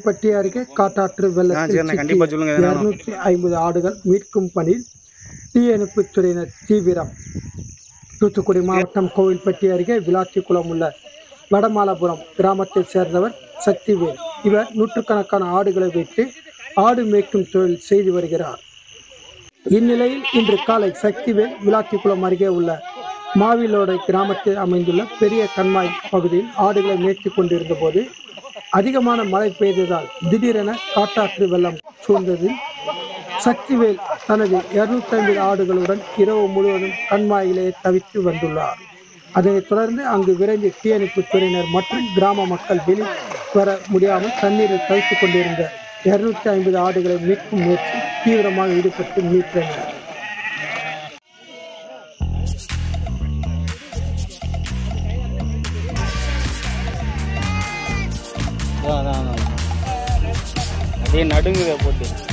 கோவில்பட்டி அருகே காட்டாற்று வெள்ளத்தில் சரிண்ணா, கண்டிப்பா சொல்லுங்க எதுனாலும். இருநூற்றி ஐம்பது ஆடுகள் மீட்கும் பணியில் தீயணைப்புத் துறையினர் தீவிரம் தூத்துக்குடி மாவட்டம் கோவில்பட்டி அருகே விளாத்திக்குளம் உள்ள வடமாலபுரம் கிராமத்தைச் சேர்ந்தவர் சக்திவேல் இவர் நூற்றுக்கணக்கான ஆடுகளை வைத்து ஆடு மேய்க்கும் தொழில் செய்து வருகிறார் இந்நிலையில் இன்று காலை சக்திவேல் விளாத்திக்குளம் அருகே உள்ள மாவிலோடை கிராமத்தில் அமைந்துள்ள பெரிய கண்மாய் பகுதியில் ஆடுகளை மேய்த்துக் கொண்டிருந்த போது அதிகமான மழை பெய்ததால் திடீரென காட்டாற்று வெள்ளம் சூழ்ந்ததில் சக்திவேல் தனது 250 ஆடுகளுடன் இரவு முழுவதும் கண்மாயிலே தவித்து வந்துள்ளார் அதனைத் தொடர்ந்து அங்கு விரைந்து தீயணைப்புத் துறையினர் மற்றும் கிராம மக்கள் வெளி வர முடியாமல் தண்ணீரில் தவித்துக் கொண்டிருந்த 250 ஐம்பது ஆடுகளை மீட்கும் முயற்சி தீவிரமாக ஈடுபட்டு மீட்டனர் அதான் அதான் அதான். அப்படியே நடுங்குத போட்டு